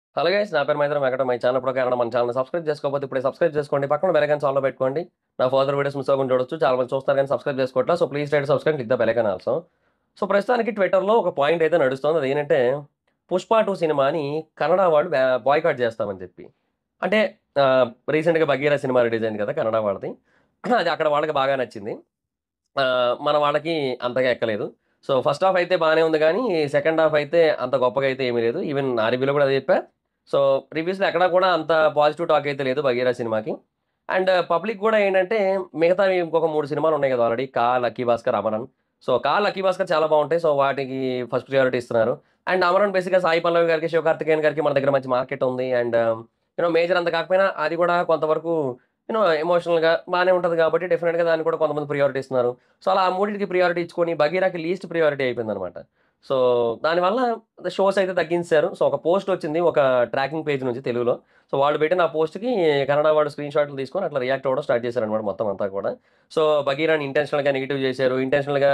Hello guys నా పేరు మైత్రం Venkata my channel ప్రకారం మన ఛానల్ సబ్స్క్రైబ్ చేసుకోకపోతే ఇప్పుడే సబ్స్క్రైబ్ చేసుకోండి పక్కన బెలైకన్ ఆన్లో పెట్టుకోండి నా ఫర్దర్ వీడియోస్ మిస్ అవ్వకుండా చూడొచ్చు చాలా మంది చూస్తారు కానీ సబ్స్క్రైబ్ చేసుకోవట్లా so please right subscribe click the bell icon also so ప్రస్తుతానికి ట్విట్టర్లో ఒక పాయింట్ అయితే నడుస్తుంది అది ఏంటంటే పుష్ప టూ సినిమాని కన్నడ వాళ్ళు బాయ్కాట్ చేస్తామని చెప్పి అంటే రీసెంట్గా బగీరా సినిమా రిలీజ్ అయింది కదా కన్నడ వాళ్ళది అది అక్కడ వాళ్ళకి బాగా నచ్చింది ఆ, మన వాళ్ళకి అంతగా ఎక్కలేదు సో ఫస్ట్ హాఫ్ అయితే బాగానే ఉంది కానీ సెకండ్ హాఫ్ అయితే అంత గొప్పగా అయితే ఏమీ లేదు ఈవెన్ నా రివ్యూలో కూడా అదే చెప్పా సో రివ్యూస్లో ఎక్కడా కూడా అంత పాజిటివ్ టాక్ అయితే లేదు బగీరా సినిమాకి అండ్ పబ్లిక్ కూడా ఏంటంటే మిగతా ఇంకొక మూడు సినిమాలు ఉన్నాయి కదా already Ka lucky Bhaskar Amaran so Ka lucky Bhaskar చాలా బాగుంటాయి సో వాటికి ఫస్ట్ ప్రియారిటీ ఇస్తున్నారు అండ్ అమరన్ బేసిక్గా సాయి పల్లవి గారికి శివకార్తికేయన్ గారికి మన దగ్గర మంచి మార్కెట్ ఉంది అండ్ యూనో మేజర్ అంత కాకపోయినా అది కూడా కొంతవరకు యూనో ఎమోషనల్గా బాగానే ఉంటుంది కాబట్టి డెఫినెట్గా దాన్ని కూడా కొంతమంది ప్రియారిటీ ఇస్తున్నారు సో అలా ఆ మూడింటికి ప్రియారిటీ ఇచ్చుకొని బగీరాకి లీస్ట్ ప్రియారిటీ అయిపోయింది అనమాట సో దానివల్ల షోస్ అయితే తగ్గించారు సో ఒక పోస్ట్ వచ్చింది ఒక ట్రాకింగ్ పేజ్ నుంచి తెలుగులో సో వాళ్ళు పెట్టిన ఆ పోస్ట్కి కన్నడ వాడు స్క్రీన్ షాట్లు తీసుకొని అట్లా రియాక్ట్ అవ్వడం స్టార్ట్ చేశారు అనమాట మొత్తం అంతా కూడా సో బగీరాని ఇంటెన్షనల్గా నెగిటివ్ చేశారు ఇంటెన్షనల్గా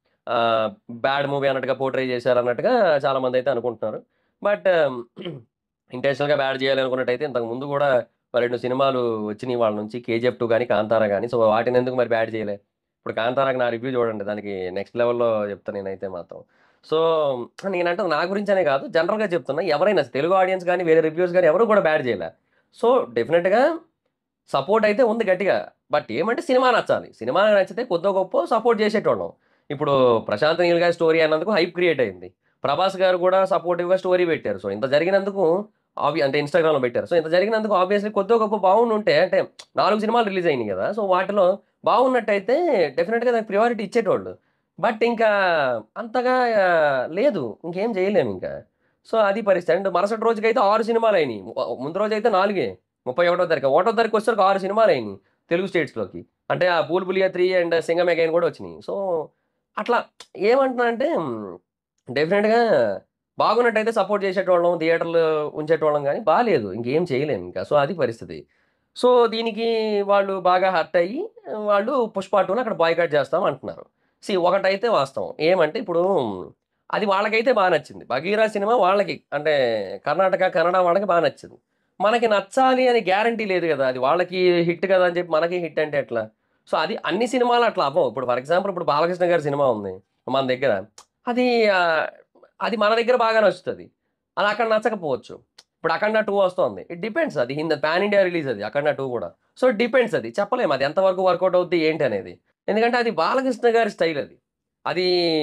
బ్యాడ్ మూవీ అన్నట్టుగా పోర్ట్రే చేశారు అన్నట్టుగా చాలా మంది అయితే అనుకుంటున్నారు బట్ ఇంటెన్షనల్గా బ్యాడ్ చేయాలి అనుకున్నట్టయితే ఇంతకు ముందు కూడా ఒక రెండు సినిమాలు వచ్చినాయి వాళ్ళ నుంచి కేజీఎఫ్ టూ కానీ కాంతారా కానీ సో వాటిని ఎందుకు మరి బ్యాడ్ చేయలే ఇప్పుడు కాంతారాకి నా రివ్యూ చూడండి దానికి నెక్స్ట్ లెవెల్లో చెప్తాను నేనైతే మాత్రం సో నేనంటే నా గురించి అనే కాదు జనరల్గా చెప్తున్నా ఎవరైనా తెలుగు ఆడియన్స్ కానీ వేరే రివ్యూస్ కానీ ఎవరు కూడా బ్యాడ్ చేయలే సో డెఫినెట్గా సపోర్ట్ అయితే ఉంది గట్టిగా బట్ ఏమంటే సినిమా నచ్చాలి సినిమా నచ్చితే కొద్ది గొప్ప సపోర్ట్ చేసేటోళ్ళం ఇప్పుడు ప్రశాంత్ నీల్ గారి స్టోరీ అన్నందుకు హైప్ క్రియేట్ అయింది ప్రభాస్ గారు కూడా సపోర్టివ్గా స్టోరీ పెట్టారు సో ఇంత జరిగినందుకు ఆబ్వి అంటే ఇన్స్టాగ్రామ్లో పెట్టారు సో ఇంత జరిగినందుకు ఆబ్వియస్లీ కొద్ది గొప్ప బాగుంటే అంటే నాలుగు సినిమాలు రిలీజ్ అయినాయి కదా సో వాటిలో బాగున్నట్టయితే డెఫినెట్గా దానికి ప్రియారిటీ ఇచ్చేటోళ్ళు బట్ ఇంకా అంతగా ఆ, లేదు ఇంకేం చేయలేము ఇంకా సో అది పరిస్థితి అండ్ మరుసటి రోజుకైతే ఆరు సినిమాలు అయినాయి ము- ముందు రోజు అయితే నాలుగే ముప్పై ఒకటో తారీఖు ఒకటో తారీఖు వచ్చేసరికి ఆరు సినిమాలు అయినాయి తెలుగు స్టేట్స్లోకి అంటే ఆ Bhool Bhulaiyaa three and Singham again కూడా వచ్చినాయి సో అట్లా ఏమంటున్నా అంటే డెఫినెట్గా బాగున్నట్టయితే సపోర్ట్ చేసేటోళ్ళం థియేటర్లు ఉంచేటోళ్ళం కానీ బాగాలేదు ఇంకేం చేయలేము ఇంకా సో అది పరిస్థితి సో దీనికి వాళ్ళు బాగా హర్ట్ అయ్యి వాళ్ళు పుష్ప టూని అక్కడ బాయ్కాట్ చేస్తాం అంటున్నారు సి ఒకటైతే వాస్తవం ఏమంటే ఇప్పుడు అది వాళ్ళకైతే బాగా నచ్చింది బగీరా సినిమా వాళ్ళకి అంటే కర్ణాటక కన్నడ వాళ్ళకి బాగా నచ్చింది మనకి నచ్చాలి అని గ్యారంటీ లేదు కదా అది వాళ్ళకి హిట్ కదా అని చెప్పి మనకి హిట్ అంటే ఎట్లా సో అది అన్ని సినిమాలు అట్లా అవ్వవు ఇప్పుడు ఫర్ ఎగ్జాంపుల్ ఇప్పుడు బాలకృష్ణ గారి సినిమా ఉంది మన దగ్గర అది ఆ, అది మన దగ్గర బాగా నచ్చుతుంది అది అక్కడ నచ్చకపోవచ్చు ఇప్పుడు అఖండ టూ వస్తుంది ఇట్ డిపెండ్స్ అది హింద పాన్ ఇండియా రిలీజ్ అది అఖండ టూ కూడా సో డిపెండ్స్ అది చెప్పలేము అది ఎంతవరకు వర్కౌట్ అవుద్ది ఏంటి అనేది ఎందుకంటే అది బాలకృష్ణ గారి స్టైల్ అది అది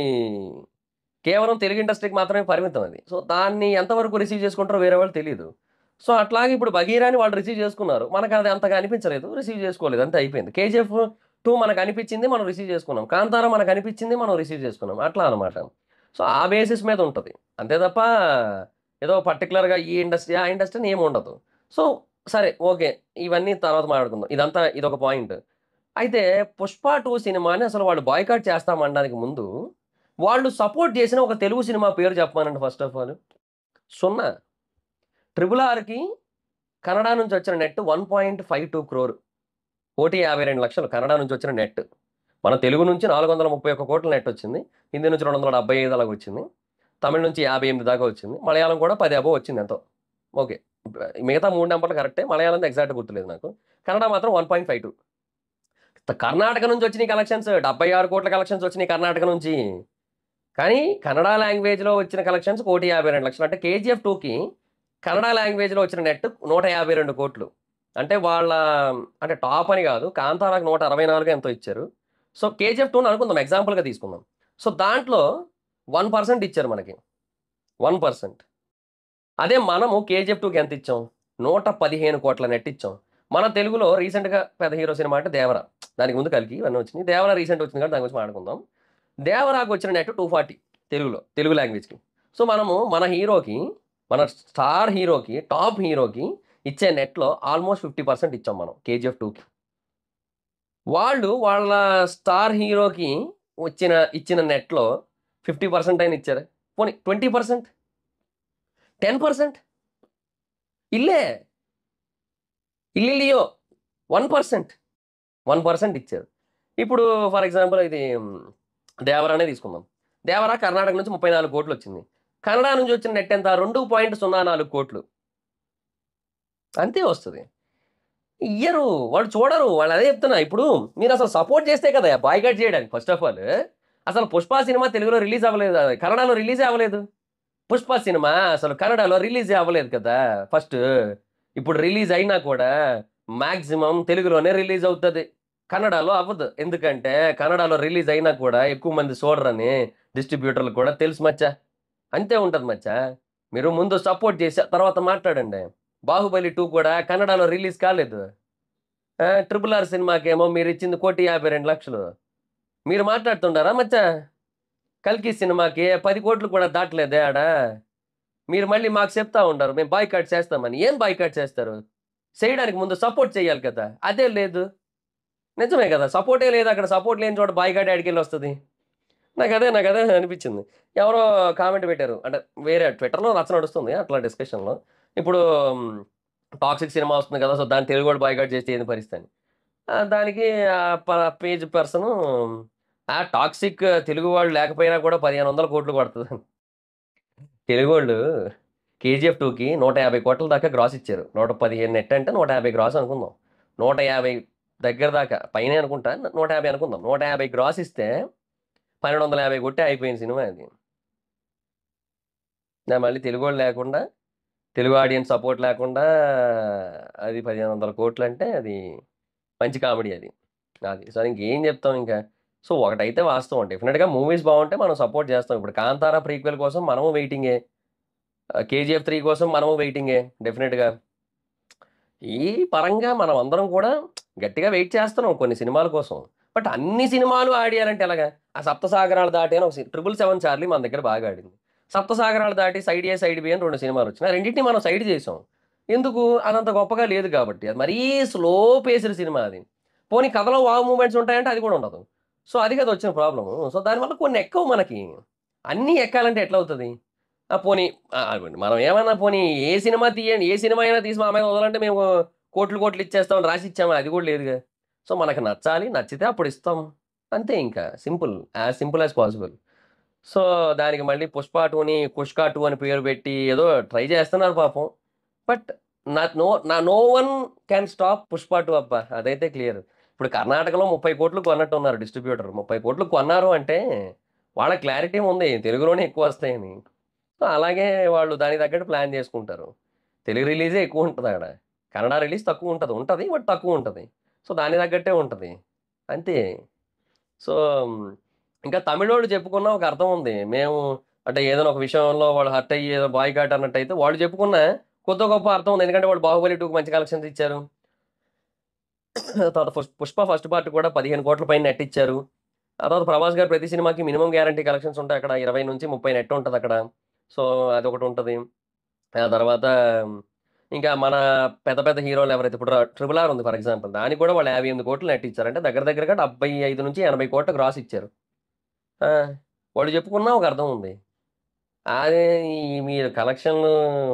కేవలం తెలుగు ఇండస్ట్రీకి మాత్రమే పరిమితం అది సో దాన్ని ఎంతవరకు రిసీవ్ చేసుకుంటారో వేరే వాళ్ళు తెలియదు సో అట్లాగే ఇప్పుడు బగీరాని వాళ్ళు రిసీవ్ చేసుకున్నారు మనకు అది అంతగా అనిపించలేదు రిసీవ్ చేసుకోలేదు అంతే అయిపోయింది కేజీఎఫ్ టూ మనకు అనిపించింది మనం రిసీవ్ చేసుకున్నాం కాంతారా మనకు అనిపించింది మనం రిసీవ్ చేసుకున్నాం అట్లా అనమాట సో ఆ బేసిస్ మీద ఉంటుంది అంతే తప్ప ఏదో పర్టికులర్గా ఈ ఇండస్ట్రీ ఆ ఇండస్ట్రీ అని ఏమి ఉండదు సో సరే ఓకే ఇవన్నీ తర్వాత మాట్లాడుకుందాం ఇదంతా ఇదొక పాయింట్ అయితే పుష్ప టూ సినిమాని అసలు వాళ్ళు బాయ్కాట్ చేస్తామనడానికి ముందు వాళ్ళు సపోర్ట్ చేసిన ఒక తెలుగు సినిమా పేరు చెప్పమానండి ఫస్ట్ ఆఫ్ ఆల్ సున్నా ట్రిపుల్ ఆర్కి కన్నడ నుంచి వచ్చిన net one point five two crore కోటి యాభై రెండు లక్షలు కన్నడ నుంచి వచ్చిన నెట్ మన తెలుగు నుంచి నాలుగు వందల ముప్పై ఒక్క కోట్ల నెట్ వచ్చింది హిందీ నుంచి రెండు వందల డెబ్బై ఐదు అలాగ వచ్చింది తమిళ నుంచి యాభై ఎనిమిది దాకా వచ్చింది మలయాళం కూడా పది అబో వచ్చింది ఎంతో ఓకే మిగతా మూడు నెంబర్లు కరెక్టే మలయాళం ఎగ్జాక్ట్ గుర్తులేదు నాకు కన్నడ మాత్రం one point five two Karnataka నుంచి వచ్చినాయి కలెక్షన్స్ డెబ్బై ఆరు కోట్ల కలెక్షన్స్ వచ్చినాయి కర్ణాటక నుంచి కానీ కన్నడ లాంగ్వేజ్లో వచ్చిన కలెక్షన్స్ కోటి యాభై రెండు లక్షలు అంటే కేజీఎఫ్ టూకి కన్నడ లాంగ్వేజ్లో వచ్చిన నెట్ నూట యాభై రెండు కోట్లు అంటే వాళ్ళ అంటే టాప్ అని కాదు కాంతారాకు నూట అరవై నాలుగు ఎంతో ఇచ్చారు సో కేజీఎఫ్ టూని అనుకుందాం ఎగ్జాంపుల్గా తీసుకుందాం సో దాంట్లో వన్ పర్సెంట్ ఇచ్చారు మనకి వన్ పర్సెంట్ అదే మనము కేజీఎఫ్ టూకి ఎంత ఇచ్చాం నూట పదిహేను కోట్ల నెట్ ఇచ్చాం మన తెలుగులో రీసెంట్గా పెద్ద హీరో సినిమా అంటే దేవరా దానికి ముందు కలిగి ఇవన్నీ వచ్చినాయి దేవరా రీసెంట్ వచ్చింది కాబట్టి దాని గురించి మాట్లాడుకుందాం దేవరాకు వచ్చిన నెట్ టూ ఫార్టీ తెలుగులో తెలుగు లాంగ్వేజ్కి సో మనము మన హీరోకి మన స్టార్ హీరోకి టాప్ హీరోకి ఇచ్చే నెట్లో ఆల్మోస్ట్ ఫిఫ్టీ పర్సెంట్ ఇచ్చాం మనం కేజీఎఫ్ టూకి వాళ్ళు వాళ్ళ స్టార్ హీరోకి వచ్చిన ఇచ్చిన నెట్లో ఫిఫ్టీ పర్సెంట్ అయినా ఇచ్చారు పోనీ ట్వంటీ పర్సెంట్ టెన్ పర్సెంట్ ఇల్లే ఇల్లియో వన్ పర్సెంట్ వన్ పర్సెంట్ ఇచ్చారు ఇప్పుడు ఫర్ ఎగ్జాంపుల్ ఇది మ్, దేవరానే తీసుకుందాం దేవరా కర్ణాటక నుంచి ముప్పై నాలుగు కోట్లు వచ్చింది కన్నడ నుంచి వచ్చిన నెట్ ఎంత రెండు పాయింట్ సున్నా నాలుగు కోట్లు అంతే వస్తది. ఇయ్యరు. వాళ్ళు చూడరు. వాళ్ళు అదే చెప్తున్నా. ఇప్పుడు మీరసలు సపోర్ట్ చేస్తే కదా బాయ్‌కాట్ చేయడానికి ఫస్ట్ ఆఫ్ ఆల్. అసలు 'పుష్ప' సినిమా తెలుగులో రిలీజ్ అవ్వలేదు. అది కన్నడలో రిలీజే అవ్వలేదు. 'పుష్ప' సినిమా అసలు కన్నడలో రిలీజే అవ్వలేదు కదా! ఫస్ట్. ఇప్పుడు రిలీజ్ అయినా కూడా మాక్సిమం తెలుగులోనే రిలీజ్ అవుతది. కన్నడలో అవ్వదు. ఎందుకంటే కన్నడలో రిలీజ్ అయినా కూడా ఎక్కువ మంది చూడరని డిస్ట్రిబ్యూటర్‌లకు కూడా తెలుసు మచ్చా. అంతే ఉంటది మచ్చా. మీరు ముందు సపోర్ట్ చేసి తర్వాత మాట్లాడండి. 'బాహుబలి 2' కూడా కన్నడలో రిలీజ్ కాలేదు. ఆ! 'ట్రిపుల్ ఆర్' సినిమాకేమో మీరిచ్చింది 1,52,00,000 మీరు మాట్లాడుతుండారా మచ్చా? 'కల్కి' సినిమాకి 10,00,00,000 కూడా దాటలేదే ఆడ. మీరు మళ్ళీ మాకు చెప్తా ఉండారు. మేము బాయ్‌కాట్ చేస్తామని. ఏం బాయ్‌కాట్ చేస్తారు? చేయడానికి ముందు సపోర్ట్ చేయాలి కదా! అదే లేదు. నిజమే కదా! సపోర్టే లేదు అక్కడ. సపోర్ట్ లేని చోట బాయ్‌కాట్ ఏడికెళ్ళొస్తది? నాకదే నాకదే అనిపించింది. ఎవరో కామెంట్ పెట్టారు. అంటే వేరే ట్విట్టర్‌లో రచ్చ నడుస్తుంది. అట్లా డిస్కషన్‌లో. ఇప్పుడు 'టాక్సిక్' సినిమా వస్తుంది కదా! సో, దాన్ని తెలుగు వాడు బాయ్‌కాట్ చేస్తే ఏంది పరిస్థితి అని. ఆహ్, దానికి ఆహ్, ప పేజ్ పర్సను ఆ 'టాక్సిక్' తెలుగు వాళ్ళు లేకపోయినా కూడా 1,500,00,00,000 కొడతదని. తెలుగోళ్ళు 'కేజీఎఫ్ 2'కి 150,00,00,000 దాకా గ్రాస్ ఇచ్చారు. 115 నెట్ అంటే 150 గ్రాస్ అనుకుందాం. 150 దగ్గర దాకా పైనే అనుకుంటా. 150 అనుకుందాం. 150 గ్రాస్ ఇస్తే 1250 కొట్టే అయిపోయిన సినిమా అది. నా మళ్ళీ తెలుగోళ్ళు లేకుండా, తెలుగు ఆడియన్స్ సపోర్ట్ లేకుండా అది 1,500,00,00,000 అంటే అది మంచి కామెడీ అది. అది. సో, ఇంకేం చెప్తాం ఇంకా. సో, ఒకటైతే వాస్తవం. డెఫినిట్‌గా మూవీస్ బావుంటే మనం సపోర్ట్ చేస్తాం. ఇప్పుడు 'కాంతార' ప్రీక్వెల్ కోసం మనము వెయిటింగే. ఆహ్, 'కేజీఎఫ్ 3' కోసం మనము వెయిటింగే డెఫినిట్‌గా. ఈ పరంగా మనం అందరం కూడా గట్టిగా వెయిట్ చేస్తున్నాం కొన్ని సినిమాల కోసం. బట్ అన్ని సినిమాలు ఆడియాలంటే ఎలాగా? ఆ 'సప్తసాగరాలు దాటి' అని ఒక సి 'ట్రిపుల్ సెవెన్ చార్లీ' మన దగ్గర బాగా ఆడింది. 'సప్తసాగరాలు దాటి', 'సైడ్ ఏ సైడ్ బి' అని 2 సినిమాలొచ్చినాయి. ఆ రెండిటిని మనం సైడ్ చేసాం. ఎందుకు? అదంత గొప్పగా లేదు కాబట్టి. అది మరీ స్లో పేస్డ్ సినిమా అది. పోనీ కథలో వావ్ మూవ్‌మెంట్స్ ఉంటాయంటే అది కూడా ఉండదు. సో, అది కదా వచ్చిన ప్రాబ్లము. సో, దానివల్ల కొన్ని ఎక్కవు మనకి. అన్నీ ఎక్కాలంటే ఎట్లవుతది? ఆ! పోనీ ఆహ్, మనం ఏమన్నా పోనీ ఏ సినిమా తీయండి, ఏ సినిమా అయినా తీసి మా మీద వదలంటే మేము కోట్లు, కోట్లు ఇచ్చేస్తామని రాసి ఇచ్చామా? అది కూడా లేదుగా. సో, మనకు నచ్చాలి. నచ్చితే అప్పుడు ఇస్తాం. అంతే ఇంకా. Simple. As simple as possible. So, దానికి మళ్ళీ 'పుష్ప 2'ని 'కుష్కా 2' అని పేరు పెట్టి ఏదో ట్రై చేస్తున్నారు పాపం. బట్ నాట్ నో నా no one can stop 'Pushpa 2' అబ్బా! అదైతే క్లియర్. ఇప్పుడు కర్ణాటకలో 30,00,00,000 కొన్నట్టున్నారు డిస్ట్రిబ్యూటర్. 30,00,00,000 కొన్నారు అంటే వాళ్ళకి క్లారిటీ ఉంది. తెలుగులోనే ఎక్కువ వస్తాయని. సో, అలాగే వాళ్ళు దానికి తగ్గట్టు ప్లాన్ చేసుకుంటారు. తెలుగు రిలీజే ఎక్కువ ఉంటదాడ. కన్నడ రిలీజ్ తక్కువ ఉంటది. ఉంటది. బట్ తక్కువ ఉంటది. సో, దానికి తగ్గట్టే ఉంటది. అంతే. సో, ఇంకా తమిళోళ్ళు చెప్పుకున్న ఒక అర్థం ఉంది. మేము అంటే ఏదైనా ఒక విషయంలో వాళ్ళు హర్ట్ అయ్యి ఏదో బాయ్‌కాట్ అన్నట్టయితే వాళ్ళు చెప్పుకున్న కొద్దో గొప్ప అర్థం ఉంది. ఎందుకంటే వాళ్ళు 'బాహుబలి 2'కి మంచి కలెక్షన్స్ ఇచ్చారు. తర్వాత ఫస్ట్ 'పుష్ప' ఫస్ట్ పార్ట్ కూడా 15,00,00,000 పైన నెట్ ఇచ్చారు. ఆ తర్వాత 'ప్రభాస్' గారు ప్రతి సినిమాకి మినిమమ్ గ్యారంటీ కలెక్షన్స్ ఉంటాయి అక్కడ. 20-30 నెట్ ఉంటదక్కడ. సో, అదొకటి ఉంటది. ఆ తర్వాత ఇంకా మన పెద్ద పెద్ద హీరోలు ఎవరైతే ఇప్పుడు 'ట్రిపుల్ ఆర్' ఉంది ఫర్ ఎగ్జాంపుల్. దానికి కూడా వాళ్ళు 58,00,00,000 నెట్ ఇచ్చారు. అంటే దగ్గర దగ్గరగా 75-80,00,00,000 గ్రాస్ ఇచ్చారు. ఆ! వాళ్ళు చెప్పుకున్న ఒక అర్థం ఉంది. అదే ఈ మీరు కలెక్షన్‌లు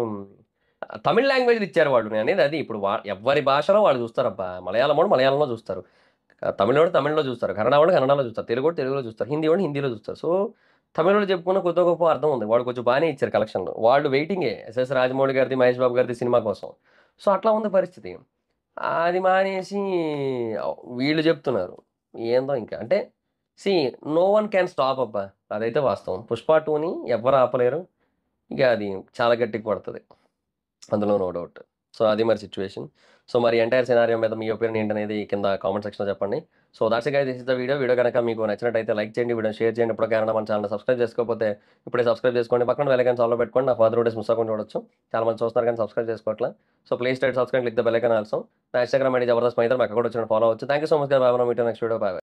తమిళ్ లాంగ్వేజ్‌లో ఇచ్చారు వాళ్ళు. నేననేది అది. ఇప్పుడు వా ఎవ్వరి భాషలో వాళ్ళు చూస్తారబ్బా! మలయాళమోడు మలయాళంలో చూస్తారు. తమిళోడు తమిళ్‌లో చూస్తారు. కన్నడోడు కన్నడలో చూస్తారు. తెలుగోడు తెలుగులో చూస్తారు. హిందీవోడు హిందీలో చూస్తారు. సో, తమిళోళ్ళు చెప్పుకున్న కొద్దో గొప్పో అర్థం ఉంది. వాళ్ళు కొంచెం బానే ఇచ్చారు కలెక్షన్‌లు. వాళ్ళు వెయిటింగే. ఎస్ఎస్ రాజమౌళి గారిది, మహేష్ బాబు గారిది సినిమా కోసం. సో, అట్లా ఉంది పరిస్థితి. అది మానేసి వీళ్ళు చెప్తున్నారు. ఏందో ఇంకా. అంటే see no one can stop అబ్బా! అదైతే వాస్తవం. 'పుష్ప 2'ని ఎవ్వరు ఆపలేరు. ఇక అది చాలా గట్టిగా కొడతది. అందులో నో డౌట్. సో, అది మరి సిట్యుయేషన్. సో, మరి ఎంటైర్ సినారియో మీద మీ ఒపీనియన్ ఏంటనేది కింద కామెంట్ సెక్షన్‌లో చెప్పండి. So, that's it guys this is the video. Video గనక మీకు నచ్చినట్టయితే లైక్ చేయండి. వీడియోని షేర్ చేయండి. ఇప్పటివరకు ఎవరైనా మన ఛానెల్‌ని సబ్స్క్రైబ్ చేసుకోకపోతే ఇప్పుడే సబ్స్క్రైబ్ చేసుకోండి. పక్కన బెల్ ఐకాన్ ఆల్‌లో పెట్టుకోండి. నా ఫర్దర్ వీడియోస్ మిస్ అవ్వకుండా చూడొచ్చు. చాలా మంది చూస్తున్నారు కానీ సబ్స్క్రైబ్ చేసుకోవట్లే. So, please try to subscribe click the bell icon also. నా ఇన్‌స్టాగ్రామ్ ఐడీ జబర్దస్త్ మైదర్. మీ అక్కడ కూడా వచ్చి ఫాలో అవ్వచ్చు. Thank you so much guys. Bye bye. Meet you next video. Bye by.